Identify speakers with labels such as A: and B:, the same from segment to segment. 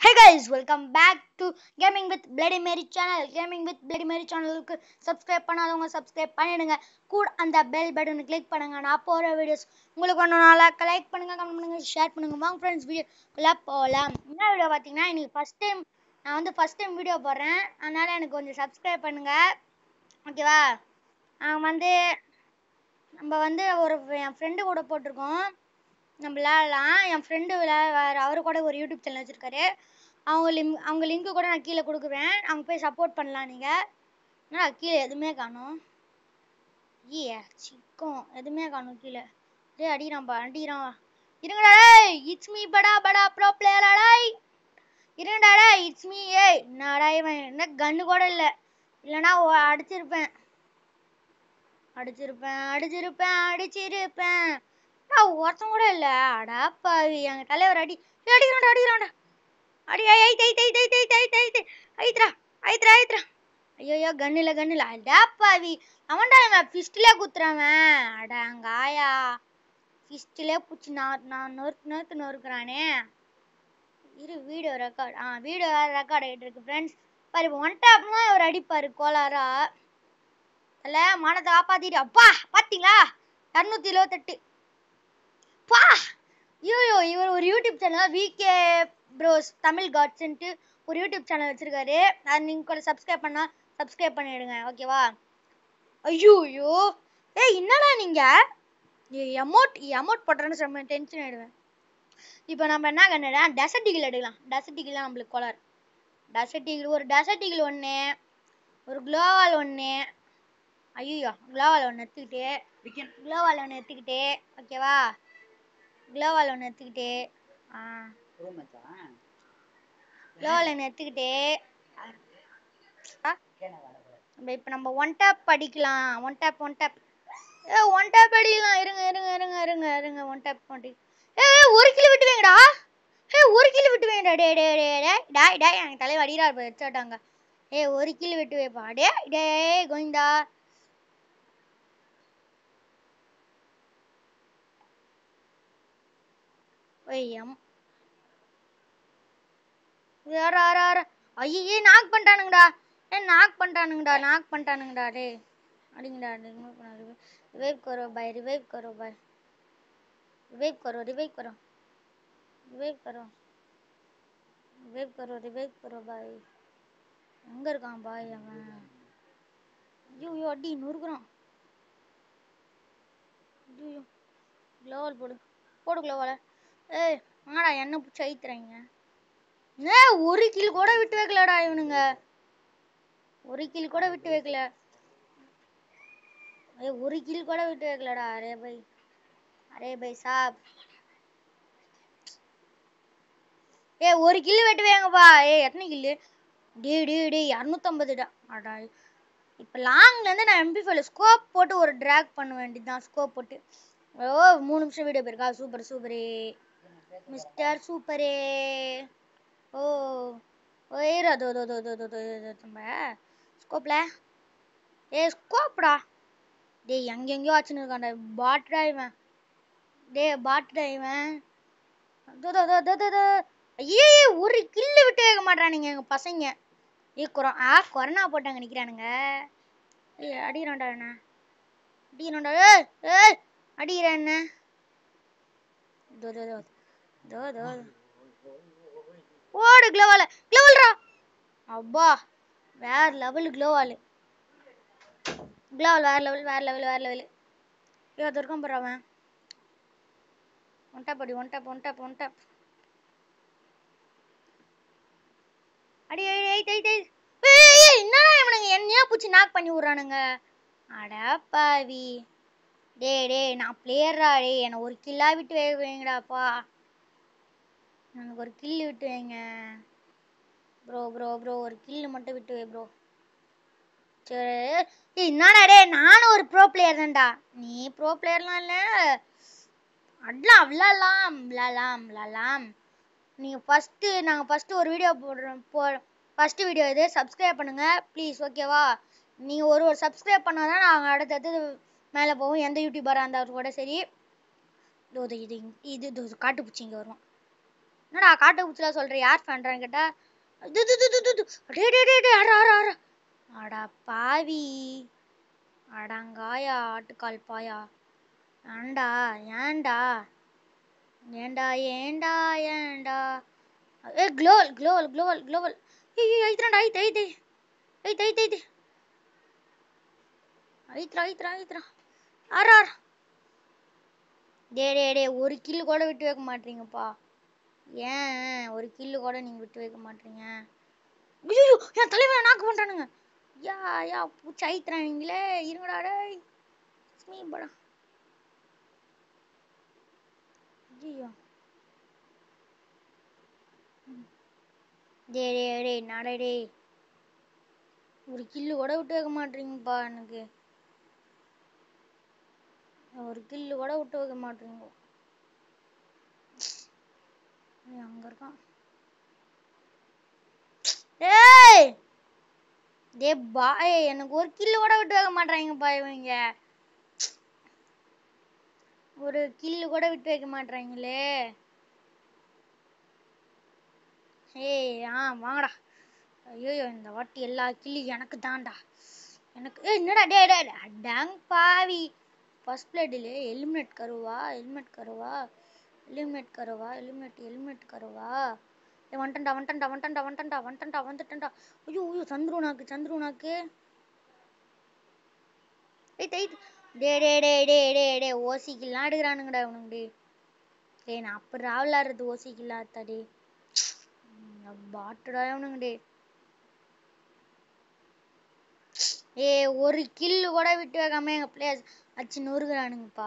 A: Hey guys, welcome back to Gaming with Bloody Mary channel. Gaming with Bloody Mary சேனலுக்கு subscribe பண்ணாதவங்க subscribe பண்ணிடுங்க கூட அந்த bell பட்டனை கிளிக் பண்ணுங்க நான் போகிற வீடியோஸ் உங்களுக்கு ஒன்று நாளாக லைக் பண்ணுங்க கமெண்ட் பண்ணுங்க ஷேர் பண்ணுங்க வாங்க ஃப்ரெண்ட்ஸ் வீடியோக்குள்ளே போகலாம் என்ன வீடியோ பார்த்தீங்கன்னா இன்னைக்கு ஃபஸ்ட் டைம் நான் வந்து ஃபஸ்ட் டைம் வீடியோ போடுறேன் அதனால எனக்கு கொஞ்சம் சப்ஸ்கிரைப் பண்ணுங்க ஓகேவா நான் வந்து நம்ம வந்து ஒரு என் ஃப்ரெண்டு கூட போட்டிருக்கோம் நம்ம விளையாடலாம் என் ஃப்ரெண்டு விளையாட அவரு கூட ஒரு யூடியூப் சேனல் வச்சுருக்காரு அவங்க லிங்க் அவங்க லிங்க்கு கூட நான் கீழே கொடுக்குறேன் அவங்க போய் சப்போர்ட் பண்ணலாம் நீங்கள் என்னடா கீழே எதுவுமே காணும் ஈய சிக்கம் எதுவுமே காணும் கீழே டேய் அடிக்கிறான்பா அடிக்கிறான் இருங்கடா டேய் இட்ஸ் மீ படா படா ப்ரோ பிளேயரா டேய் இருங்கடா டேய் இட்ஸ் மீ ஏய் என்னடா இவன் என்ன கன்னு கூட இல்லை இல்லைன்னா ஒ- அடிச்சிருப்பேன் அடிச்சிருப்பேன் அடிச்சிருப்பேன் அடிச்சிருப்பேன் நான் ஒருத்தன் கூட இல்லை அடா பாவி எங்கள் தலைவர் அடி ஏய், அடிக்கிறான்டா அடிக்கிறான்டா அடி ஐ ஐ தை தை தை தை தை தை தை ஐத்ரா ஐத்ரா ஐத்ரா ஐயோ கண்ணில கண்ணில அடா பாவி அவன்டா இவன் ஃபிஸ்ட்லேயே குத்துறவன் அடங்காயா ஃபிஸ்ட்லேயே பிடிச்சி நான் நான் நொறுக்கு நொறுக்கு நொறுக்குறானே இரு வீடியோ ரெக்கார்ட் ஆ வீடியோ வேறு ரெக்கார்ட் ஆகிட்டு இருக்கு ஃப்ரெண்ட்ஸ் பாரு இப்போ ஒன் டேப்னா அவர் அடிப்பார் கோளாரா அல்ல மானத்தை காப்பாத்திட்டு அப்பா பாத்தீங்களா இரநூத்தி இருபத்தெட்டு பா ஐயோ இவர் ஒரு YouTube channel VK bros Tamil காட்ஸ்ன்ட்டு ஒரு யூடியூப் சேனல் வச்சிருக்காரு அது நீங்கள் கூட சப்ஸ்கிரைப் பண்ணா சப்ஸ்கிரைப் பண்ணிடுங்க ஓகேவா ஐயோ ஐயோ ஏய் என்னடா நீங்கள் எமௌண்ட் எமௌண்ட் போட்டுறேன்னு சொல்ல டென்ஷன் ஆயிடுவேன் இப்போ நம்ம என்ன கண்ணுடா டெசர்ட் ஈகிள் எடுக்கலாம் டெசர்ட் ஈகிள் நம்மளுக்கு கோளார் டெசர்ட் ஈகிள் ஒரு டெசர்ட் ஈகிள் ஒன்று ஒரு குளோவால் ஒன்று ஐயோ குளோவால் ஒன்று எடுத்துக்கிட்டு குளோவால் ஒன்று எடுத்துக்கிட்டு ஓகேவா குளோவால் ஒன்று எடுத்துக்கிட்டு ஆ குளோவால் ஒன்று எடுத்துக்கிட்டு நம்ம இப்போ நம்ம ஒன் டேப் படிக்கலாம் ஒன் டேப் ஒன் டேப் ஏ ஒன் டேப் அடிக்கலாம் இருங்க இருங்க இருங்க இருங்க இருங்க ஒன் டேப் பண்ணி ஏ ஏ, ஒரு கிலோ விட்டு வைங்கடா ஏ ஒரு கிலோ விட்டு வைங்கடா டே டே டே டே டாய் டாய் என் தலைவர் அடிக்கிறார் போய் வச்சுட்டாங்க ஏ ஒரு கிலோ விட்டு வைப்பா டே டே கோவிந்தா ஒய்யம் வேற வேற வேற ஐயே நாக் பண்ணிட்டானுங்கடா ஏ நாக் பண்ணிட்டானுங்கடா நாக் பண்ணிட்டானுங்கடா டே அடிங்கடா ரிவைவ் करो भाई रिवाइव करो भाई रिवाइव करो रिवाइव करो रिवाइव करो रिवाइव करो रिवाइव करो भाई எங்க இருக்கான் பாய் அவன் ஐயோ ஐயோ அடி நொறுக்குறான் ஐயோ க்ளோவல் போடு போடு க்ளோவலை ஏய் ஆடா என்ன பிடிச்சி ஐத்துறாங்க ஏ ஒரு கில் கூட விட்டு வைக்கலடா இவனுங்க ஒரு கில் கூட விட்டு வைக்கல ஏய் ஒரு கில் கூட விட்டு வைக்கலடா அரே பை அரே பை சாப் ஏய் ஒரு கில் வெட்டு வைங்கப்பா ஏய் எத்தனை கில்லு டே டே டே இரநூத்தம்பதுடா அடா இப்போ லாங்லேருந்து நான் எம்பி ஃபைவ்ல ஸ்கோப் போட்டு ஒரு ட்ராக் பண்ண வேண்டியதுதான் ஸ்கோப் போட்டு ஓ மூணு நிமிஷம் வீடியோ போயிருக்கா சூப்பர் சூப்பரே மிஸ்டர் சூப்பரே ஓ ஓயிரா தோ தோ தோ தோ தோ தோ தோ நம்ம ஸ்கோப்ல ஏ ஸ்கோப்டா டேய் எங்கெங்கேயோ வச்சுன்னு இருக்கான்டா பாட்டா இவன் டேய் பாட்டுடா இவன் தோ தோ தோ தோ தோ தோ ஐயே ஒரு கில்லு விட்டு வைக்க மாட்டானுங்க எங்க பசங்க ஏ கொரோ ஆ கொரோனா போட்டாங்க நிக்கிறானுங்க ஏய் அடிக்கிறான்டா என்ன அடிக்கிறான்டா ஏய் ஏய் அடிக்கிறேன் என்ன தோ தோ தோ தோ தோ ஓடு க்ளோவால் க்ளோவல்ரா அப்பா வேற லெவல் க்ளோவால் க்ளோவால் வேற லெவல் வேற லெவல் வேற லெவல் ஐயோ அது இருக்கும் பாரு அவன் ஒன் டாப் அடி one tap one tap one tap அடி அடி ஐ தை தை ஏய் ஏய், என்னடா இவனுங்க என்னையா பூச்சி நாக் பண்ணி விட்றானுங்க அட பாவி டேய் டேய் நான் பிளேயரா டேய் என்னை ஒரு கில்லா விட்டு வை வைங்கடாப்பா எனக்கு ஒரு கில்லு விட்டு வைங்க ப்ரோ ப்ரோ ப்ரோ ஒரு கில்லு மட்டும் விட்டு வை ப்ரோ சரி ஏய் என்னடா டேய் நானும் ஒரு ப்ரோ பிளேயர் தான்டா நீ ப்ரோ பிளேயர்லாம் இல்லை அடலாம் விளாட்லாம் விளாட்லாம் விளாட்லாம் நீங்கள் ஃபஸ்ட்டு நாங்கள் ஃபஸ்ட்டு ஒரு வீடியோ போடுறோம் போ ஃபஸ்ட்டு வீடியோ இது சப்ஸ்கிரைப் பண்ணுங்கள் ப்ளீஸ் ஓகேவா நீங்கள் ஒரு ஒரு சப்ஸ்கிரைப் பண்ணால் தான் நாங்கள் அடுத்தது மேலே போவோம் எந்த யூடியூபராக இருந்தாலும் கூட சரி இதோ இது இது இது இதோ காட்டுப்பூச்சி இங்கே வருவோம் என்னடா காட்டு பூச்சிலாம் சொல்ற யார் ஃபேன்றான்னு கேட்டா து து து து து து. டே டே டே டே அடா அடா அடா அடா பாவி அடங்காயா ஆட்டுக்கால் பாயா ஏன்டா ஏன்டா ஏன்டா ஏன்டா ஏன்டா ஏ க்ளோவல் க்ளோவல் க்ளோவல் க்ளோவல் ஏய் ஐத்ராண்டா ஐத் ஐத் ஐத் ஐத் ஐத் ஐத் ஐத்ரா ஐத்ரா ஐத்ரா ஆறா ஆறா டே டே டே ஒரு கில்லு கூட விட்டு வைக்க மாட்டீங்கப்பா ஏன் ஒரு கில்லு கூட நீங்க விட்டு வைக்க மாட்டீங்க ஐயோ என் தலைவன் நாக்கு பண்றானுங்க யா யா பூச்சி ஐத்துறானுங்களே இருங்கடா டேய் ஸ்மீ படா ஐயோ டே டே டே நாடே டே ஒரு கில்லு கூட விட்டு வைக்க மாட்டீங்கப்பா எனக்கு ஒரு கில்லு கூட விட்டு வைக்க மாட்டீங்க ஏய், அங்க இருக்கான் ஏய் டே பாய் எனக்கு ஒரு கில்லு கூட விட்டு வைக்க மாட்றாங்கப்பா இவங்க ஒரு கில்லு கூட விட்டு வைக்க மாட்றாங்களே ஏய் ஆ வாங்கடா ஐயோ இந்த வாட்டி எல்லா கில்லும் எனக்கு தான்டா எனக்கு ஏய் என்னடா டே டே டே, டேங் பாவி ஃபர்ஸ்ட் பிளேடில் எலிமினேட் கருவா எலிமினேட் கருவா எலிமினேட் கருவா எலிமினேட் எலிமினேட் கருவா ஏ வந்துட்டா வந்துட்டா வந்துட்டா வந்துட்டா வந்துட்டா வந்துட்டா ஐயோ ஐயோ சந்துரு நாக்கு சந்துரு நாக்கு ஏய் தை டே டே டே டே டே டே ஓசிக்கெல்லாம் எடுக்கிறானுங்கடா இவனுங்க டே டேய் நான் அப்படி ராவலாடுறது ஓசிக்கெல்லாம் அத்தாடி பாட்டுடா இவனுங்க டே ஏ ஒரு கில்லு கூட விட்டு வைக்காம எங்க பிளேயர்ஸ் அச்சு நொறுக்குறானுங்கப்பா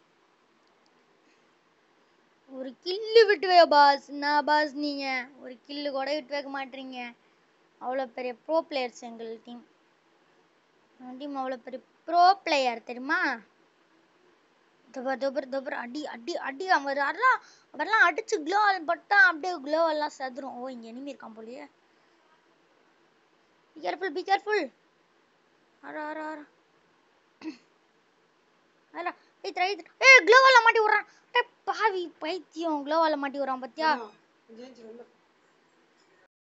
A: ஒரு கில்லு விட்டு வை பாஸ் நான் பாஸ் நீங்க ஒரு கில்லு கூட விட்டு வைக்க மாட்டீங்க அவ்வளோ பெரிய ப்ரோ பிளேயர்ஸ் எங்கள் டீம் டீம் அவ்வளோ பெரிய ப்ரோ பிளேயர் தெரியுமா துபர் துபர் துபர் அடி அடி அடி அவர் அதெல்லாம் அவரெல்லாம் அடிச்சு க்ளோ பட்டா அப்படியே க்ளோ எல்லாம் செதுரும் ஓ இங்க எனிமி இருக்கான் போலயே பி கேர்ஃபுல் பி கேர்ஃபுல் அரா அரா அரா அரா ஏய் த்ரை ஏய் க்ளோவால மாட்டி விடுறான் அடே பாவி பைத்தியம் க்ளோவால மாட்டி விடுறான் பாத்தியா
B: ஜெயிச்சு வெளில